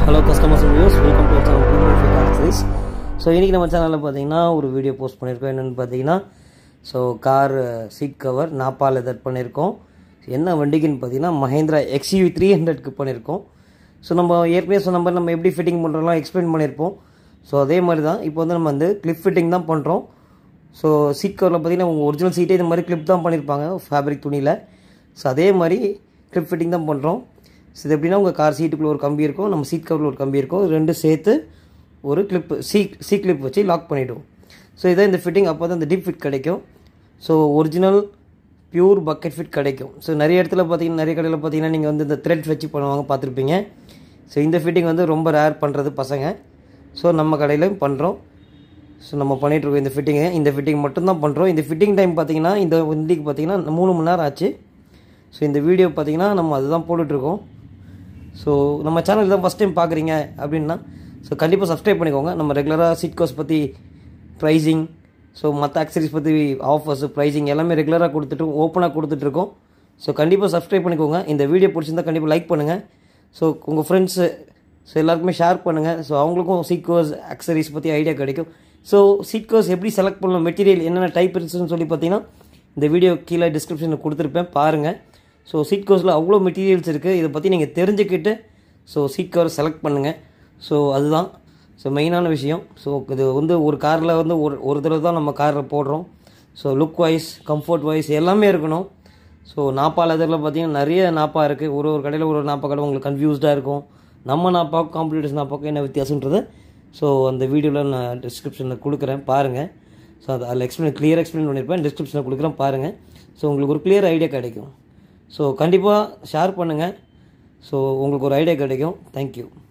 hello customers views welcome to channel premium accessories so இன்றைக்கி நம்ம சேனலில் பார்த்தீங்கன்னா ஒரு வீடியோ போஸ்ட் பண்ணியிருக்கோம் என்னென்னு பார்த்தீங்கன்னா so car seat cover nappa leather பண்ணியிருக்கோம் என்ன வண்டிக்குன்னு பார்த்தீங்கன்னா மஹேந்திரா எக்ஸ்யூ த்ரீ ஹண்ட்ரட்க்கு பண்ணியிருக்கோம் ஸோ நம்ம ஏற்கனவே சொன்ன மாதிரி நம்ம எப்படி ஃபிட்டிங் பண்ணுறோம்லாம் எக்ஸ்பிளைன் பண்ணியிருப்போம் ஸோ அதே மாதிரி தான் இப்போ வந்து நம்ம வந்து கிளிப் ஃபிட்டிங் தான் பண்ணுறோம் ஸோ சீட் கவரில் பார்த்தீங்கன்னா உங்கள் ஒரிஜினல் சீட்டே இந்த மாதிரி கிளிப் தான் பண்ணியிருப்பாங்க ஃபேப்ரிக் துணியில் ஸோ அதே மாதிரி கிளிப் ஃபிட்டிங் தான் பண்ணுறோம் ஸோ இது எப்படின்னா உங்கள் கார் சீட்டுக்குள்ளே ஒரு கம்பி இருக்கும் நம்ம சீட் கவரில் ஒரு கம்பி இருக்கும் ரெண்டு சேர்த்து ஒரு கிளிப்பு சி சி கிளிப் வச்சு லாக் பண்ணிவிடுவோம் ஸோ இதான் இந்த ஃபிட்டிங் அப்போ தான் இந்த டீப் ஃபிட் கிடைக்கும் so original pure bucket fit கிடைக்கும் ஸோ நிறைய இடத்துல பார்த்தீங்கன்னா நிறைய கடையில் பார்த்தீங்கன்னா நீங்கள் வந்து இந்த த்ரெட் வச்சு பண்ணுவாங்க பார்த்துருப்பீங்க ஸோ இந்த ஃபிட்டிங் வந்து ரொம்ப ரேர் பண்ணுறது பசங்க ஸோ நம்ம கடையிலையும் பண்ணுறோம் ஸோ நம்ம பண்ணிகிட்ருக்கோம் இந்த ஃபிட்டிங்கை இந்த ஃபிட்டிங் மட்டும்தான் பண்ணுறோம் இந்த ஃபிட்டிங் டைம் பார்த்தீங்கன்னா இந்த வண்டிக்கு பார்த்தீங்கன்னா மூணு மணி நேரம் ஆச்சு ஸோ இந்த வீடியோ பார்த்தீங்கன்னா நம்ம அதுதான் போட்டுட்ருக்கோம் ஸோ நம்ம சேனல் தான் ஃபஸ்ட் டைம் பார்க்குறீங்க அப்படின்னா ஸோ கண்டிப்பாக சப்ஸ்கிரைப் பண்ணிக்கோங்க நம்ம ரெகுலராக சீட் கோஸ் பற்றி ப்ரைஸிங் ஸோ மற்ற ஆக்சரிஸ் பற்றி ஆஃபர்ஸ் ப்ரைஸிங் எல்லாமே ரெகுலராக கொடுத்துட்டு ஓப்பனாக கொடுத்துட்ருக்கோம் ஸோ கண்டிப்பாக சப்ஸ்கிரைப் பண்ணிக்கோங்க இந்த வீடியோ பிடிச்சிருந்தா கண்டிப்பாக லைக் பண்ணுங்கள் ஸோ உங்கள் ஃப்ரெண்ட்ஸு ஸோ எல்லாருக்குமே ஷேர் பண்ணுங்கள் ஸோ அவங்களுக்கும் சீட் கோஸ் ஆக்சரிஸ் பற்றி ஐடியா கிடைக்கும் ஸோ சீட் கோஸ் எப்படி செலக்ட் பண்ணணும் மெட்டீரியல் என்னென்ன டைப் இருக்குன்னு சொல்லி பார்த்தீங்கன்னா இந்த வீடியோ கீழே டிஸ்கிரிப்ஷனில் கொடுத்துருப்பேன் பாருங்கள் ஸோ சீட் கவர்ஸில் அவ்வளோ மெட்டீரியல்ஸ் இருக்குது இதை பற்றி நீங்கள் தெரிஞ்சுக்கிட்டு ஸோ சீட் கவர் செலக்ட் பண்ணுங்கள் ஸோ அதுதான் ஸோ மெயினான விஷயம் ஸோ இது வந்து ஒரு காரில் வந்து ஒரு ஒரு தடவை தான் நம்ம காரில் போடுறோம் so look wise comfort wise எல்லாமே இருக்கணும் ஸோ நாப்பா லெதரில் பார்த்தீங்கன்னா நிறைய நாப்பா இருக்குது ஒரு ஒரு கடையில் ஒரு ஒரு நாப்பா கடை உங்களுக்கு கன்ஃபியூஸ்டாக இருக்கும் நம்ம நாப்பாவுக்கும் காம்படிட்டர்ஸ் நாப்பாவுக்கும் என்ன வித்தியாசன்றது ஸோ அந்த வீடியோவில் நான் டிஸ்கிரிப்ஷனில் கொடுக்குறேன் பாருங்கள் ஸோ அது அதில் எக்ஸ்பிளைன் கிளியர் எக்ஸ்பிளைன் பண்ணியிருப்பேன் டிஸ்கிரிப்ஷனில் கொடுக்குறேன் பாருங்கள் ஸோ உங்களுக்கு ஒரு கிளியர் ஐடியா கிடைக்கும் ஸோ கண்டிப்பாக ஷேர் பண்ணுங்கள் ஸோ உங்களுக்கு ஒரு ஐடியா கிடைக்கும் தேங்க்யூ